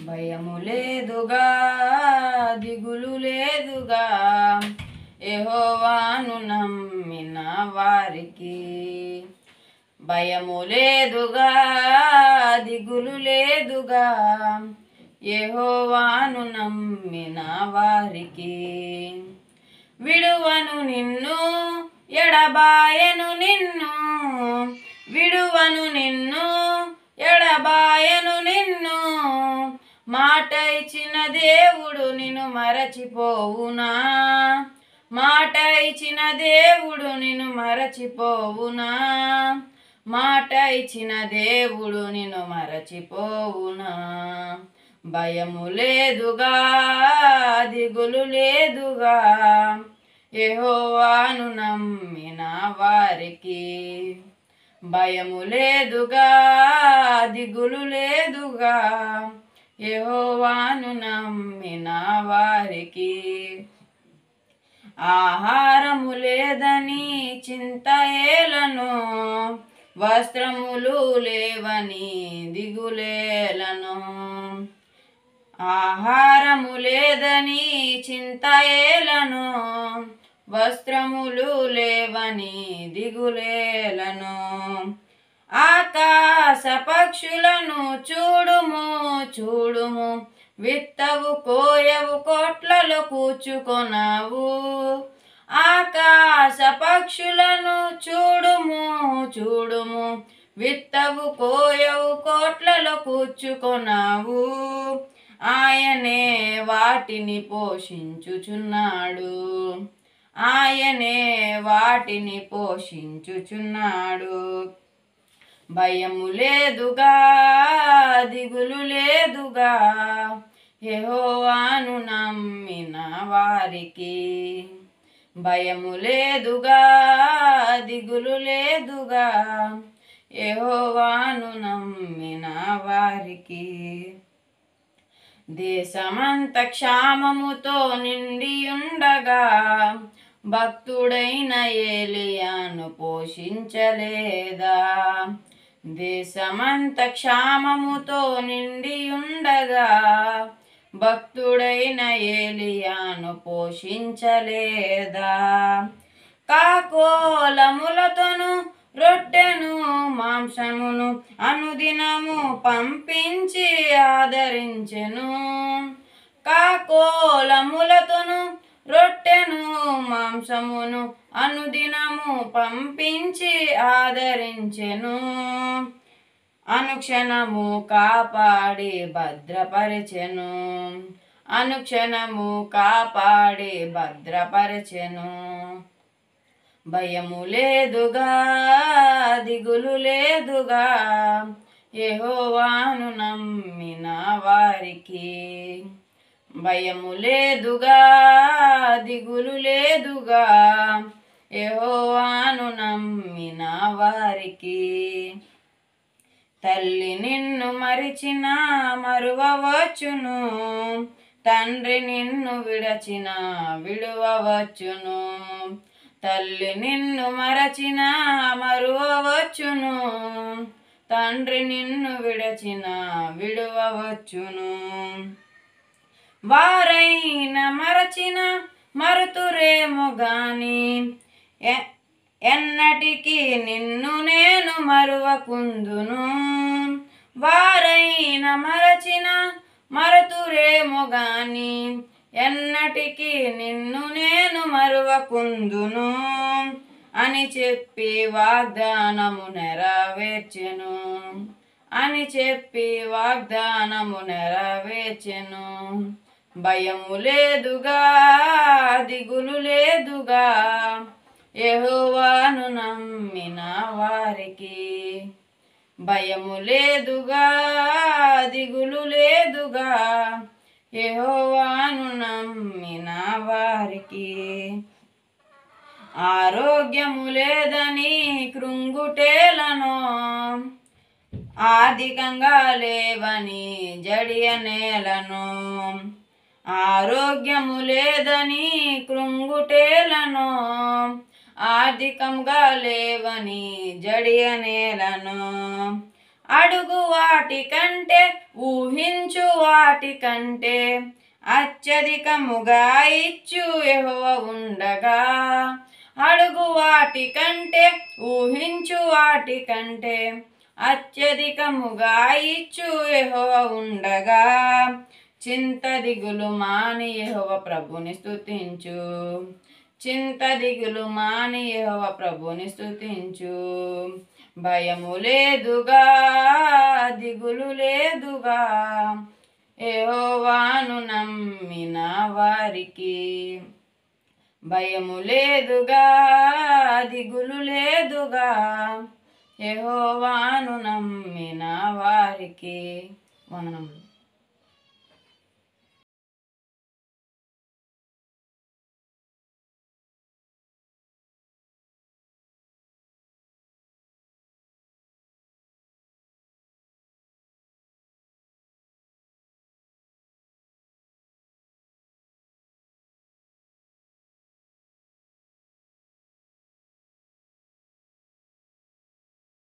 భయము లేదుగా దిగులు లేదుగా యెహోవాను నమ్మిన వారికి భయము లేదుగా దిగులు లేదుగా యెహోవాను నమ్మిన వారికి విడువను నిన్ను ఎడబాయను నిన్ను విడువను నిన్ను ఎడబాయను నిన్ను మాట ఇచ్చిన దేవుడు నిన్ను మరచిపోవునా మాట ఇచ్చిన దేవుడు నిన్ను మరచిపోవునా మాట ఇచ్చిన దేవుడు నిన్ను మరచిపోవునా భయము లేదుగా దిగులు లేదుగా యెహోవాను నమ్మిన వారికి భయము లేదుగా దిగులు లేదుగా యెహోవాను నమ్మిన వారికి ఆహారము లేదని చింత ఏలను వస్త్రములు లేవని దిగులేలను ఆహారము లేదని చింత ఏలను వస్త్రములు లేవని దిగులేలను ఆకాశ పక్షులను చూడుము చూడుము విత్తవు కోయవు కోట్లలో కూర్చుకొనావు ఆకాశ పక్షులను చూడుము చూడుము విత్తవు కోయవు కోట్లలో కూర్చుకొనావు ఆయనే వాటిని పోషించుచున్నాడు ఆయనే వాటిని పోషించుచున్నాడు భయము లేదుగా దిగులు లేదుగా యెహోవాను నమ్మిన వారికి భయము లేదుగా దిగులు లేదుగా యెహోవాను నమ్మిన వారికి దేశమంత క్షామముతో నిండి ఉండగా భక్తుడైన ఏలియాను పోషించలేదా దేశమంత క్షామముతో నిండి ఉండగా భక్తుడైన ఏలియాను పోషించలేదా కాకోలములతోను రొట్టెను మాంసమును అనుదినము పంపించి ఆదరించెను కాకోలములతోను రొట్టెను మాంసమును అనుదినము పంపించి ఆదరించెను అనుక్షణము కాపాడి భద్రపరచెను అనుక్షణము కాపాడి భద్రపరచెను భయము లేదుగా దిగులు లేదుగా యెహోవాను నమ్మిన వారికి భయము లేదుగా దిగులు లేదుగా యెహోవాను నమ్మిన వారికి తల్లి నిన్ను మరిచిన మరువవచ్చును తండ్రి నిన్ను విడచిన విడువవచ్చును తల్లి నిన్ను మరచిన మరువవచ్చును తండ్రి నిన్ను విడచిన విడువవచ్చును వారైన మరచిన మరుతురేమో గాని ఎ- ఎన్నటికీ నిన్ను నేను మరువకుందును వారైన మరచిన మరతురేమో గాని ఎన్నటికీ నిన్ను నేను మరువకుందును అని చెప్పి వాగ్దానము నెరవేర్చెను అని చెప్పి వాగ్దానము నెరవేర్చెను భయము లేదుగా దిగులు లేదుగా యెహోవాను నమ్మిన వారికి భయము లేదుగా దిగులు లేదుగా యెహోవాను నమ్మిన వారికి ఆరోగ్యము లేదని కృంగుటేలను ఆర్థికంగా లేవని జడియ నేలను ఆరోగ్యము లేదని కృంగుటేలను ఆర్థికంగా లేవని జడియ నేలను అడుగు వాటి కంటే ఊహించు వాటి వాటి కంటే అత్యధికముగా ఇచ్చు యెహోవ ఉండగా అడుగు వాటి కంటే ఊహించు వాటి కంటే అత్యధికముగా ఇచ్చు యెహోవ ఉండగా చింత దిగులు మాని యెహోవ ప్రభుని స్తుతించు చింత దిగులు మాని యెహోవ ప్రభుని స్తుతించు భయము లేదుగా దిగులు లేదుగా యెహోవాను నమ్మిన వారికి భయము లేదుగా దిగులు లేదుగా యెహోవాను నమ్మిన వారికి వందనములు